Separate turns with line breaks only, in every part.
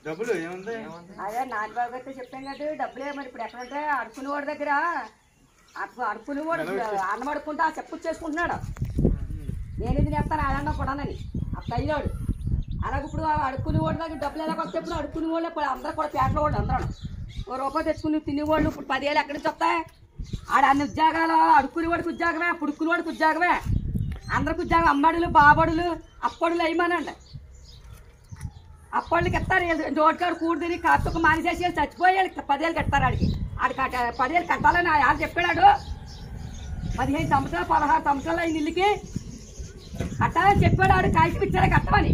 డబ్బులు ఏముంది
అదే నాన్నబాబు గారితో చెప్పాం కదా డబ్బులే మరి ఇప్పుడు ఎక్కడ ఉంటాయి అడుకునే వాడి దగ్గర అడుపు అడుకునే వాడు అన్నం అడుక్కుంటా ఆ చెప్పు చేసుకుంటున్నాడు నేను ఇది నేస్తాను ఆడన్నా కూడానని ఆ తయ్యోడు అలాగే ఇప్పుడు ఆ అడుక్కునే వాడి దగ్గర డబ్బులు ఎలా వస్తే ఇప్పుడు అడుక్కునే వాళ్ళు ఇప్పుడు అందరూ కూడా పేటలో వాళ్ళు అందరూ ఓ రూపాయి తెచ్చుకుని తినేవాళ్ళు ఇప్పుడు పదివేలు ఎక్కడి నుంచి వస్తాయి ఆడ అన్ని ఉద్యోగాలు అడుక్కునే వాడికి ఉద్యోగమే పుడుకునే వాడికి ఉద్యోగమే అందరికి ఉద్యోగం అమ్మడులు బాబడులు అప్పడులు అయ్యమానండి అప్పటికి ఇస్తారు జోడికాడు కూడి తిని కాస్త మానేసేసి వీళ్ళు చచ్చిపోయాడు పదేళ్ళు కట్టారు ఆడికి ఆడి కట్ట పదేళ్ళు కట్టాలని ఆయన చెప్పాడు పదిహేను సంవత్సరాలు పదహారు సంవత్సరాలు అయిన ఇల్లుకి కట్టాలని చెప్పాడు ఆడు కాల్చి ఇచ్చాడు కట్టమని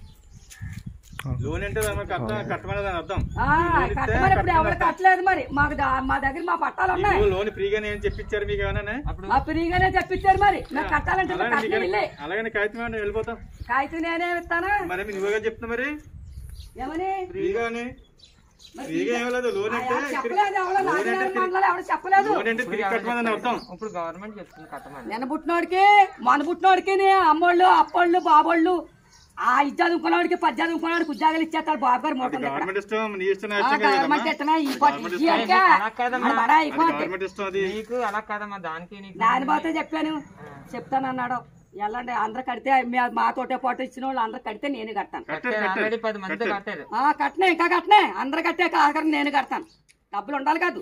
లోన్ అంటే దాని మీద కట్ట కట్టమని దాని అర్థం
ఆ, కట్టమని ఇప్పుడు ఎవరు కట్టలేదు మరి మాకు దా- మా దగ్గర మా పట్టాలు ఉన్నాయి
మీకు లోన్ ఫ్రీగా నేను చెప్పించారు మీకు ఏమన్నా
మా ఫ్రీగానే తెప్పించారు మరి మేము కట్టాలంటే మేము
అలాగే
కట్టలే ఇల్లే
నీకు- అలాగే కాగితం ఏమన్నా వెళ్ళిపోతాం
కాగితం నేనే ఇస్తాను
మరి నువ్వుగా చెప్తున్నా మరి
ఏమని
ఫ్రీగానే
మరి
ఫ్రీగా ఏం లేదు లోన్
ఆ,
అంటే
ఎవరు చెప్పలేదు ఎవరో నాగరాజు మండలం ఎవరు చెప్పలేదు
లోన్ అంటే తిరిగి కట్టమని అర్థం
ఇప్పుడు గవర్నమెంట్ చెప్తుంది కట్టమని
నిన్న పుట్టినోడికి మన పుట్టినోడికి అమ్మోళ్ళు అప్పోళ్ళు బాబోళ్ళు ఆ ఇది చదువుకున్నవాడికి పది చదువుకున్నవాడికి ఉద్యోగాలు ఇచ్చేస్తాడు బాబు గారు మూట ఉంది ఇక్కడ.
గవర్నమెంట్ ఇష్టం నీ ఇష్టం నా
ఆ,
ఇష్టం కాదు
గవర్నమెంట్
కదమ్మా.
ఇష్టమే ఈ పొట్టి
గవర్నమెంట్
ఇయ్యి అంటే
అలా కాదమ్మా.
అది బడా
అది
అయిపోద్ది
గవర్నమెంట్ ఇష్టం అది
నీకు అలా కాదమ్మా దానికి నీకు
దాని పోతే చెప్పాను చెప్తాను అన్నాడు వెళ్ళండి అందరు కడితే మీ- మాతోటే పాటు ఇచ్చిన వాళ్ళు అందరు కడితే నేను కడతాను
కట్టారు
ఆల్రెడీ
కట్టారు
పది మంది కట్టారు
ఆ, కట్టనే ఇంకా కట్టనే అందరు కట్టే ఆఖరి నేను కడతాను డబ్బులు ఉండాలి కాదు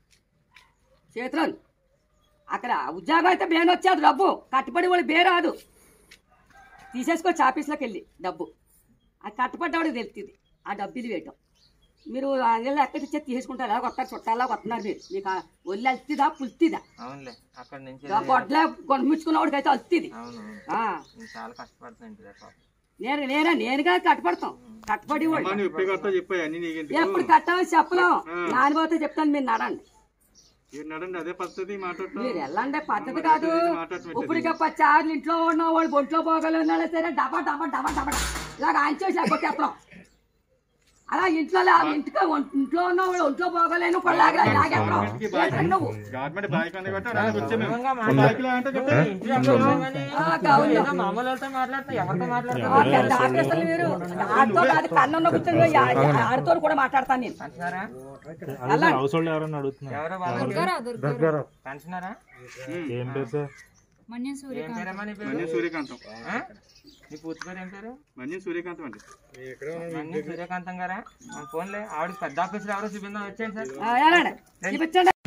చేతిలో అక్కడ ఉద్యోగం అయితే బేన్ వచ్చేది డబ్బు కట్టుబడి వాళ్ళు బే రాదు తీసేసుకోవచ్చు ఆఫీస్లోకి వెళ్ళి డబ్బు అది కట్టుబడ్డవాడికి తెలుస్తుంది ఆ డబ్బులు వేయటం మీరు అంగళ్ళు ఎక్కడి నుంచి తీసుకుంటారు ఎలా వస్తారు చుట్టాలా వస్తున్నారు మీరు మీకు ఆ ఒళ్ళు అల్తిదా పుల్తిదా
అవునులే అక్కడ నుంచి
గొడ్ల గొంతుముచ్చుకున్నవాడికి అయితే అల్తిది
అవును
ఆ,
నేను చాలా కష్టపడుతున్నాను ఇంటి దగ్గర
నేను నేనే నేనుగా కట్టుబడతాం కట్టుబడి
అమ్మా
వాళ్ళు
నువ్వు ఇప్పుడే కొత్త చెప్పాయి అన్ని నీకు ఎందుకు
ఎప్పుడు కట్టామని చెప్పలేం నానిపోతే చెప్తాను మీరు నడండి
మీరు నడండి అదే పద్ధతి మాట్లాడటం
మీరు వెళ్ళండి పద్ధతి కాదు
మాట్లాడటం
ఇప్పుడు ఇక చార్లు ఇంట్లో ఉన్న వాళ్ళు ఒంట్లో పోగలు ఉన్నా సరే డబా డబా డబా డబా ఇలాగ ఆంచేసి కొట్టేస్తాం అలా ఇంట్లో లా- ఇంటికి ఒం- ఇంట్లో ఉన్న వాళ్ళు ఒంట్లో పోగలేను కొల్లాగా లాగేస్తాం ఏంటండి నువ్వు
గవర్నమెంట్ బాయ్ కంది కాబట్టి రానికి వచ్చే మేము
నిజంగా
బాయ్కి అంటే
నువ్వు
చెప్పండి.
ఇంటి దగ్గర ఉన్నావని
ఆ, కావాలి.
ఏదో మామూలు వాళ్ళతో మాట్లాడుతావు ఎవరితో
ఆ,
మాట్లాడుతావు
పెద్ద ఆఫీసర్లు మీరు ఆడితో కాదు కన్నున్న కూర్చొని ఆడితో కూడా మాట్లాడతాను నేను
పెన్షనరా
వెళ్ళండి
హౌస్ హోల్డ్ ఎవరన్నా అడుగుతున్నారు
ఎవరో బాబు పెన్షనరా
ఏం పేరు సార్
ఏం పేరమ్మా నీ పేరు
మన్యం సూర్యకాంతం
ఆ? నీ పూర్తి పేరు ఏం పేరు
మన్యం సూర్యకాంతం అండి
మన్ని సూర్యకాంతం గారా ఫోన్లే ఆవిడ పెద్ద ఆఫీసర్ ఎవరో చూపిందాం వచ్చేయండి సార్
ఆ, వెళ్ళండి చూపించండి